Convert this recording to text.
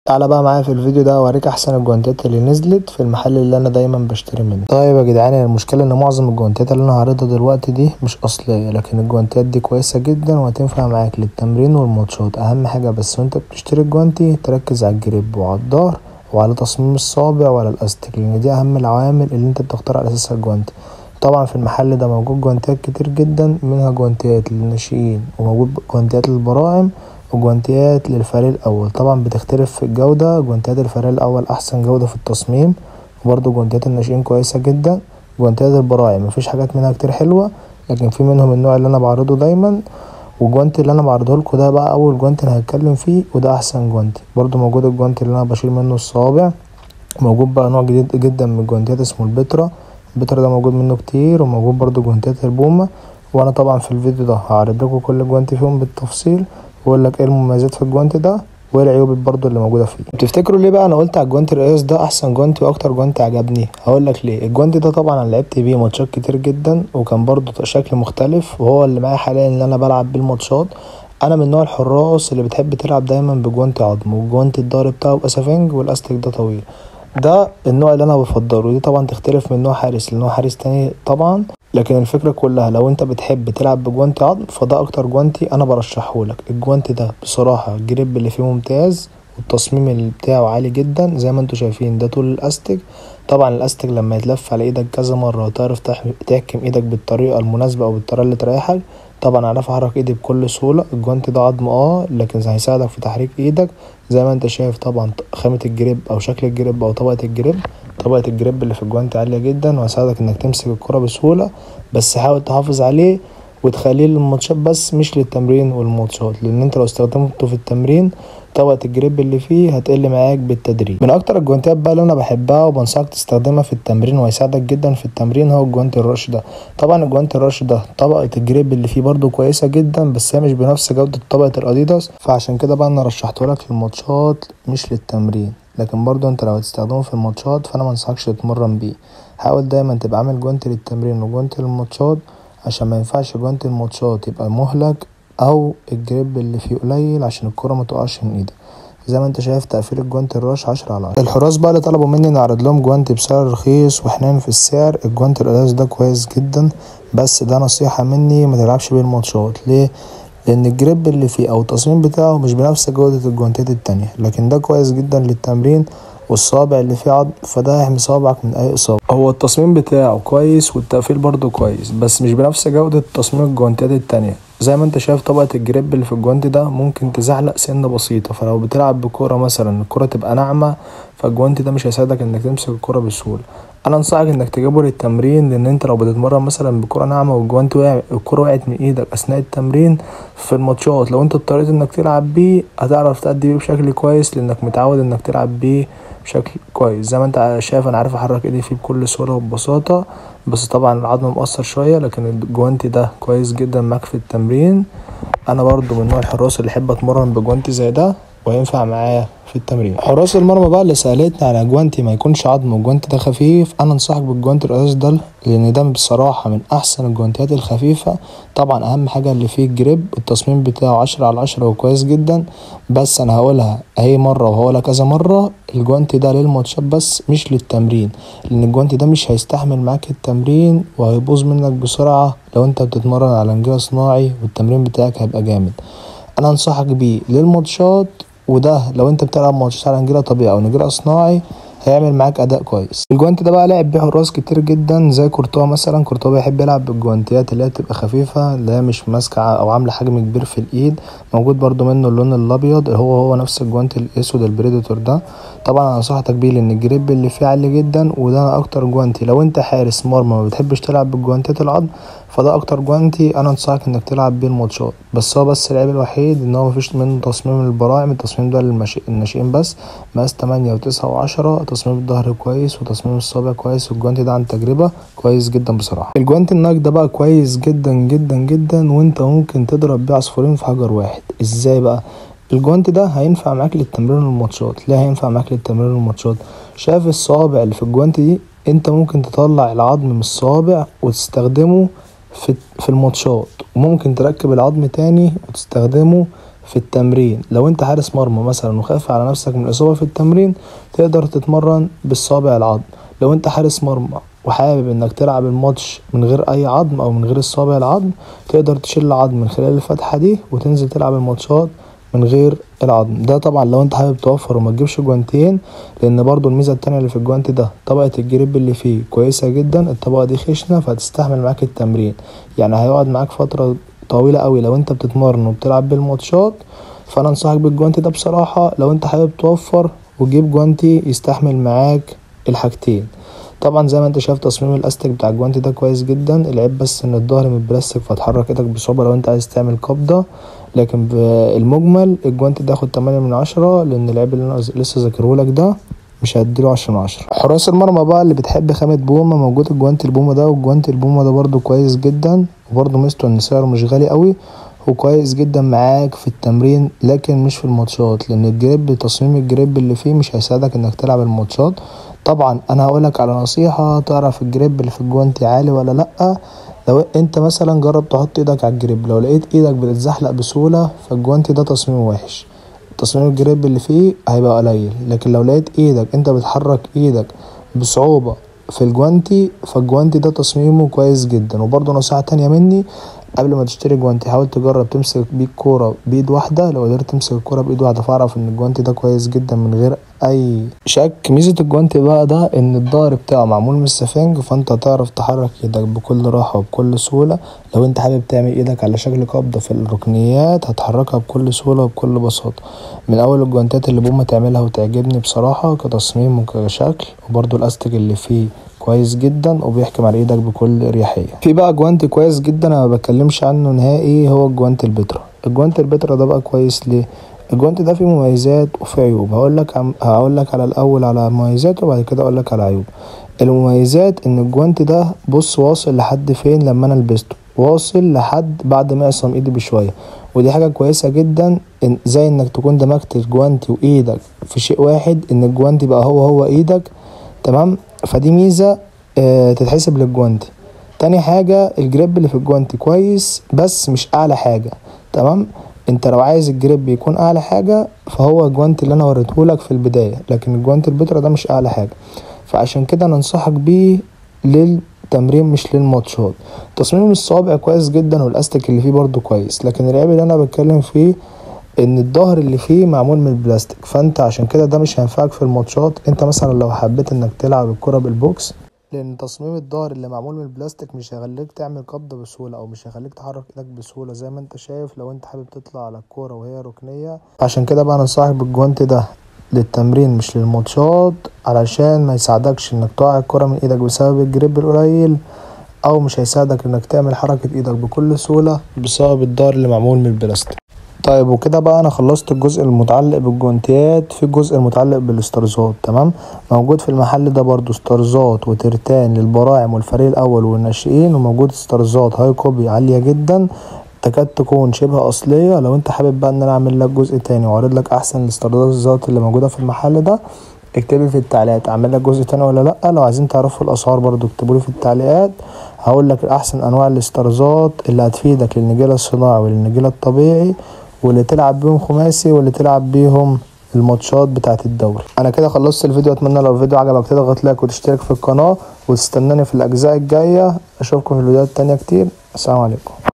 تعالى بقى معايا في الفيديو ده اوريك احسن الجوانتات اللي نزلت في المحل اللي انا دايما بشتري منه طيب يا جدعان المشكله ان معظم الجوانتات اللي انا هعرضها دلوقتي دي مش اصليه لكن الجوانتات دي كويسه جدا وهتنفع معاك للتمرين والماتشات اهم حاجه بس وانت بتشتري الجوانتي تركز على الجريب وعلى الظهر وعلى تصميم الصابع وعلى الاستيك لان دي اهم العوامل اللي انت بتختار على اساسها الجوانتي طبعا في المحل ده موجود جوانتيات كتير جدا منها جوانتيات للناشئين وموجود جوانتيات للبراعم وجوانتيات للفريق الأول طبعا بتختلف في الجودة جوانتيات الفريق الأول أحسن جودة في التصميم وبرضه جوانتيات الناشئين كويسة جدا جوانتيات البراعم مفيش حاجات منها كتير حلوة لكن في منهم النوع اللي أنا بعرضه دايما والجوانتي اللي أنا بعرضه لكم ده بقى أول جوانتي أنا هتكلم فيه وده أحسن جوانتي برضه موجود الجوانتي اللي أنا بشيل منه الصوابع موجود بقى نوع جديد جدا من الجوانتيات اسمه البترا البترا ده موجود منه كتير وموجود برضه جوانتيات البومة وانا طبعا في الفيديو ده هعرض لكم كل جوانتي فيهم بالتفصيل واقول لك ايه المميزات في الجوانتي ده وايه العيوب برضه اللي موجوده فيه بتفتكروا ليه بقى انا قلت على الجوانتي الرئيس ده احسن جوانتي واكتر جوانتي عجبني هقول لك ليه الجوانتي ده طبعا انا لعبت بيه ماتشات كتير جدا وكان برضه شكل مختلف وهو اللي معايا حاليا اللي انا بلعب بيه الماتشات انا من نوع الحراس اللي بتحب تلعب دايما بجوانتي عظم وجوانتي الظهر بتاعه بيبقى سفنج والاستيك ده طويل ده النوع اللي انا بفضله ودي طبعا تختلف من نوع حارس لنوع حارس تاني طبعا لكن الفكرة كلها لو انت بتحب تلعب بجوانتي عظم فده اكتر جوانتي انا برشحهولك الجوانتي ده بصراحة الجريب اللي فيه ممتاز والتصميم اللي بتاعه عالي جدا زي ما انتوا شايفين ده طول الاستيك طبعا الاستيك لما يتلف على ايدك كذا مرة وتعرف تحكم ايدك بالطريقة المناسبة او بالطريقة اللي تريحك طبعا اعرف احرك ايدي بكل سهولة الجوانتي ده عظم اه لكن هيساعدك في تحريك ايدك زي ما انت شايف طبعا خامة الجريب او شكل الجريب او طبقة الجريب طبقة الجريب اللي في الجوانتي عالية جدا وهيساعدك انك تمسك الكرة بسهولة بس حاول تحافظ عليه وتخليه للماتشات بس مش للتمرين والماتشات لان انت لو استخدمته في التمرين طبقة الجريب اللي فيه هتقل معاك بالتدريج من اكتر الجوانتيات بقى اللي انا بحبها وبنصحك تستخدمها في التمرين وهيساعدك جدا في التمرين هو الجوانتي الرش ده طبعا الجوانتي الرش ده طبقة الجريب اللي فيه برضو كويسة جدا بس هي مش بنفس جودة طبقة الاديداس فعشان كده بقى انا رشحته لك للماتشات مش للتمرين لكن برضو انت لو هتستخدمه في الماتشات فانا منصحكش تتمرن بيه حاول دايما تبقى عامل جوانتي للتمرين وجوانتي للماتشات عشان ما ينفعش جوانتي الماتشات يبقى مهلك او الجريب اللي فيه قليل عشان الكرة ما تقعش من ايدك زي ما انت شايف تقفيل الجوانتي الراش عشرة على عشرة الحراس بقى اللي طلبوا مني نعرض لهم جوانتي بسعر رخيص وحنين في السعر الجوانتي القليل ده كويس جدا بس ده نصيحة مني ما تلعبش بيه الماتشات ليه لان الجريب اللي فيه او التصميم بتاعه مش بنفس جودة الجوانتات التانية لكن ده كويس جدا للتمرين والصابع اللي فيه عظم فده هيحمي صوابعك من اي اصابة هو التصميم بتاعه كويس والتقفيل برضه كويس بس مش بنفس جودة تصميم الجوانتات التانية زي ما انت شايف طبقة الجريب اللي في الجوانتي ده ممكن تزحلق سنة بسيطة فلو بتلعب بكورة مثلا الكورة تبقى ناعمة فالجوانتي ده مش هيساعدك انك تمسك الكورة بسهولة انا انصحك انك تجيبه للتمرين لان انت لو بتتمرن مثلا بكرة ناعمة والجوانتي وقع الكرة وقعت من ايدك اثناء التمرين في الماتشات لو انت اضطريت انك تلعب بيه هتعرف تأدي بيه بشكل كويس لانك متعود انك تلعب بيه بشكل كويس زي ما انت شايف انا عارف احرك ايدي فيه بكل سهولة وببساطة بس طبعا العظم مقصر شوية لكن الجوانتي ده كويس جدا معاك في التمرين انا برضو من نوع الحراس اللي احب اتمرن بجوانتي زي ده وينفع معايا في التمرين حراس المرمى بقى اللي سالتني على جوانتي ما يكونش عظم والجوانتي ده خفيف انا انصحك بالجوانتي القصاص ده لان ده بصراحه من احسن الجوانتيات الخفيفه طبعا اهم حاجه اللي فيه الجريب التصميم بتاعه عشرة على عشرة وكويس جدا بس انا هقولها اهي مره وهقولها كذا مره الجوانتي ده للماتشات بس مش للتمرين لان الجوانتي ده مش هيستحمل معاك التمرين وهيبوظ منك بسرعه لو انت بتتمرن على نجيله صناعي والتمرين بتاعك هيبقى جامد انا انصحك بيه للماتشات وده لو انت بتلعب ماتشات على نجيله طبيعي او نجيله صناعي هيعمل معاك اداء كويس الجوانتي ده بقى لعب بيه حراس كتير جدا زي كورتوا مثلا كورتوا بيحب يلعب بالجوانتيات اللي هي تبقى خفيفه اللي هي مش ماسكه او عامله حجم كبير في الايد موجود برده منه اللون الابيض هو هو نفس الجوانتي الاسود البريدتور ده طبعا انا نصيحتك بيه لان الجريب اللي فيه عالي جدا وده اكتر جوانتي لو انت حارس مرمى ما بتحبش تلعب بالجوانتيات العظم فده اكتر جوانتي انا انصحك انك تلعب بيه الماتشات بس هو بس العيب الوحيد ان هو مفيش منه تصميم البراعم التصميم ده للناشئين بس مقاس تمانية وتسعة وعشرة تصميم الظهر كويس وتصميم الصابع كويس والجوانتي ده عن تجربة كويس جدا بصراحة الجوانتي النايك ده بقى كويس جدا جدا جدا وانت ممكن تضرب بيه عصفورين في حجر واحد ازاي بقى الجوانتي ده هينفع معاك للتمرين والماتشات ليه هينفع معاك للتمرين والماتشات شايف الصوابع اللي في الجوانتي دي انت ممكن تطلع العظم من الصوابع وتستخدمه في في الماتشات وممكن تركب العظم تاني وتستخدمه في التمرين لو انت حارس مرمى مثلا وخايف على نفسك من الاصابة في التمرين تقدر تتمرن بالصابع العظم لو انت حارس مرمى وحابب انك تلعب الماتش من غير اي عظم او من غير الصابع العظم تقدر تشيل العظم من خلال الفتحة دي وتنزل تلعب الماتشات من غير العظم ده طبعا لو انت حابب توفر وما تجيبش جوانتين لان برضو الميزة التانية اللي في الجوانت ده طبقة الجريب اللي فيه كويسة جدا الطبقة دي خشنة فهتستحمل معاك التمرين يعني هيقعد معاك فترة طويلة اوي لو انت بتتمرن وبتلعب بالماتشات فانا انصحك بالجوانت ده بصراحة لو انت حابب توفر وتجيب جوانتي يستحمل معاك الحاجتين طبعا زي ما انت شايف تصميم الاستك بتاع الجوانتي ده كويس جدا العيب بس ان الظهر من بلاستيك فتحرك ايدك بصعوبة لو انت عايز تعمل قبضة لكن بالمجمل الجوانتي ده ياخد تمانية من عشرة لان العيب اللي انا لسه ذاكرهولك ده مش هديله عشرة من عشرة حراس المرمى بقى اللي بتحب خامة بوما موجود الجوانتي البوما ده والجوانتي البوما ده برضو كويس جدا وبرضو ميزته ان سعره مش غالي قوي وكويس جدا معاك في التمرين لكن مش في الماتشات لان الجريب تصميم الجريب اللي فيه مش هيساعدك انك تلعب الماتشات طبعا انا هقولك على نصيحة تعرف الجريب اللي في الجوانتي عالي ولا لأ لو انت مثلا جرب تحط ايدك على الجريب لو لقيت ايدك بتتزحلق بسهولة فالجوانتي ده تصميمه وحش تصميم الجريب اللي فيه هيبقى قليل لكن لو لقيت ايدك انت بتحرك ايدك بصعوبة في الجوانتي فالجوانتي ده تصميمه كويس جدا وبرضه نصيحة تانية مني قبل ما تشتري جوانتي حاول تجرب تمسك بيه الكورة بإيد واحدة لو قدرت تمسك الكورة بإيد واحدة فاعرف إن الجوانتي ده كويس جدا من غير أي شك ميزة الجوانتي بقى ده إن الظهر بتاعه معمول من السفنج فأنت هتعرف تحرك إيدك بكل راحة وبكل سهولة لو أنت حابب تعمل إيدك على شكل قبضة في الركنيات هتحركها بكل سهولة وبكل بساطة من أول الجوانتات اللي بوما تعملها وتعجبني بصراحة كتصميم وكشكل وبرضه الأستك اللي فيه كويس جدا وبيحكم على ايدك بكل اريحيه في بقى جوانت كويس جدا انا ما بتكلمش عنه نهائي هو الجوانت البترا الجوانت البترا ده بقى كويس ليه الجوانت ده فيه مميزات وفيه عيوب هقول لك عم... هقول لك على الاول على مميزاته وبعد كده اقول لك على عيوب المميزات ان الجوانت ده بص واصل لحد فين لما انا لبسته واصل لحد بعد ما يعصم ايدي بشويه ودي حاجه كويسه جدا إن زي انك تكون دمجت الجوانتي وايدك في شيء واحد ان الجوانتي بقى هو هو ايدك تمام فدي ميزة اه تتحسب للجوانتي تاني حاجة الجريب اللي في الجوانتي كويس بس مش أعلى حاجة تمام انت لو عايز الجريب يكون أعلى حاجة فهو الجوانتي اللي أنا وريتهولك في البداية لكن الجوانتي البترا ده مش أعلى حاجة فعشان كده ننصحك بيه للتمرين مش للماتشات تصميم الصوابع كويس جدا والاستك اللي فيه برضو كويس لكن العيب اللي انا بتكلم فيه ان الظهر اللي فيه معمول من البلاستيك فانت عشان كده ده مش هينفعك في الماتشات انت مثلا لو حبيت انك تلعب الكرة بالبوكس لان تصميم الظهر اللي معمول من البلاستيك مش هيخليك تعمل قبضة بسهولة او مش هيخليك تحرك ايدك بسهولة زي ما انت شايف لو انت حابب تطلع على الكورة وهي ركنية عشان كده بقى ننصحك بالجوانت ده للتمرين مش للماتشات علشان ما يساعدكش انك تقع الكرة من ايدك بسبب الجريب القليل او مش هيساعدك انك تعمل حركة ايدك بكل سهولة بسبب الظهر اللي معمول من البلاستيك طيب وكده بقى انا خلصت الجزء المتعلق بالجوانتيات في الجزء المتعلق بالاسترزات تمام موجود في المحل ده برضو استرزات وترتان للبراعم والفريق الاول والناشئين وموجود استرزات هاي كوبي عالية جدا تكاد تكون شبه اصلية لو انت حابب بقى ان انا اعمل لك جزء تاني واعرض لك احسن الاسترزات اللي موجودة في المحل ده اكتبلي في التعليقات اعمل لك جزء تاني ولا لا لو عايزين تعرفوا الاسعار برضو اكتبولي في التعليقات هقول لك احسن انواع الاسترزات اللي هتفيدك للنجيل الصناعي وللنجيل الطبيعي واللي تلعب بيهم خماسي واللي تلعب بيهم الماتشات بتاعة الدوري انا كده خلصت الفيديو اتمنى لو الفيديو عجبك تضغط لايك وتشترك في القناة وتستناني في الاجزاء الجاية اشوفكم في الفيديوهات التانية كتير السلام عليكم